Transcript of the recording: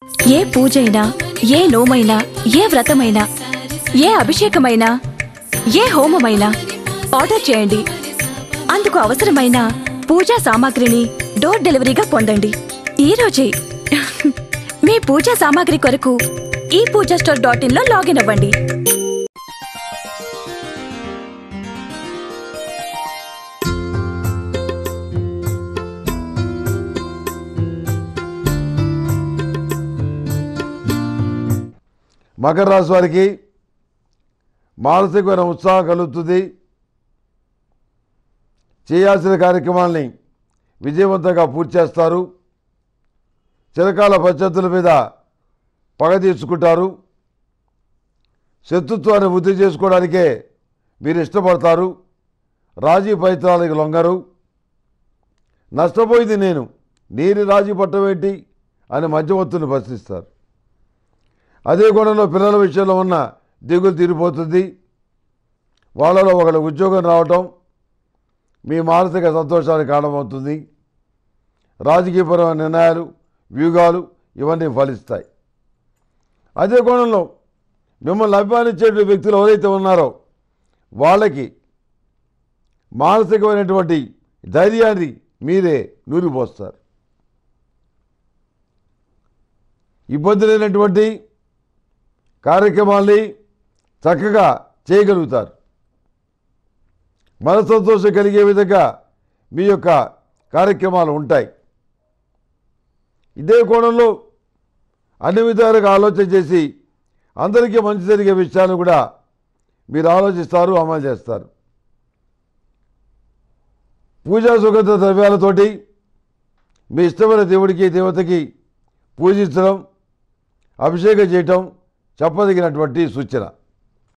ఏ పూజైనా ఏ నోమైనా ఏ వ్రతమైనా ఏ అభిషేకమైనా ఏ హోమమైనా ఆర్డర్ చేయండి అందుకు అవసరమైన పూజా సామాగ్రిని డోర్ డెలివరీగా పొందండి ఈ రోజే మీ పూజా సామాగ్రి కొరకు ఈ పూజా స్టోర్ డాట్ ఇన్ లో లాగిన్ అవ్వండి మకర రాశి వారికి మానసికమైన ఉత్సాహం కలుగుతుంది చేయాల్సిన కార్యక్రమాల్ని విజయవంతంగా పూర్తి చేస్తారు చిరకాల పద్ధతుల మీద పగ తీర్చుకుంటారు శత్రుత్వాన్ని వృద్ధి చేసుకోవడానికే మీరు ఇష్టపడతారు రాజీ ప్రయత్నాలకు లొంగరు నష్టపోయింది నేను నీరు రాజీ పట్టవేంటి అని మధ్యవర్తులు ప్రశ్నిస్తారు అదే గుణంలో పిల్లల విషయంలో ఉన్న దిగులు తీరిపోతుంది వాళ్ళలో ఒకళ్ళ ఉద్యోగం రావటం మీ మానసిక సంతోషానికి కారణమవుతుంది రాజకీయపరమైన నిర్ణయాలు వ్యూహాలు ఇవన్నీ ఫలిస్తాయి అదే కోణంలో మిమ్మల్ని అభిమానించే వ్యక్తులు ఎవరైతే ఉన్నారో వాళ్ళకి మానసికమైనటువంటి ధైర్యాన్ని మీరే నూరిపోస్తారు ఇబ్బంది లేనటువంటి కార్యక్రమాల్ని చక్కగా చేయగలుగుతారు మన సంతోషం కలిగే విధంగా మీ యొక్క కార్యక్రమాలు ఉంటాయి ఇదే కోణంలో అన్ని విధాలుగా ఆలోచన చేసి అందరికీ మంచి జరిగే విషయాలు కూడా మీరు ఆలోచిస్తారు అమలు చేస్తారు పూజా సుగంధ ద్రవ్యాలతోటి మీ ఇష్టమైన దేవుడికి దేవతకి పూజించడం అభిషేకం చేయటం చెప్పదగినటువంటి సూచన